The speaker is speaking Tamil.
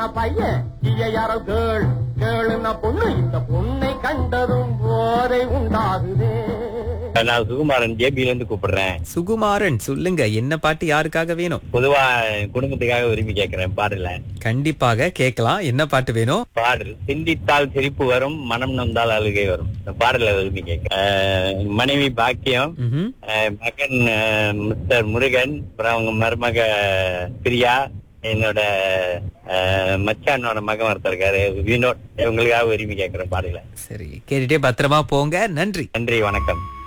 பாயினா பையன் இய யாரோ கேள் கேளுன்னா பொண்ணு இந்த பொண்ணை கண்டதும் போதை உண்டாகுதே நான் சுகுமாரன் ஜேபில இருந்து கூப்பிடுறேன் சுகுமாரன் சொல்லுங்க என்ன பாட்டு யாருக்காக வேணும் பொதுவா என் குடும்பத்துக்காக விரும்பி கேட்கிறேன் பாடல கண்டிப்பாக கேட்கலாம் என்ன பாட்டு வேணும் பாடல் சிந்தித்தால் சிரிப்பு வரும் மனம் நொந்தால் அழுகை வரும் இந்த பாடல விரும்பி கேட்கிறேன் மனைவி பாக்கியம் ம்ஹும். அஹ் மகன் அஹ், மிஸ்டர் முருகன் அப்புறம் அவங்க மருமக பிரியா என்னோட அஹ், மச்சானோட மகன் ஒருத்தர் இருக்காரு வினோத் இவங்களுக்காக விரும்பி கேட்கிறேன் பாடல சரி கேட்டுட்டே பத்திரமா போங்க நன்றி நன்றி வணக்கம்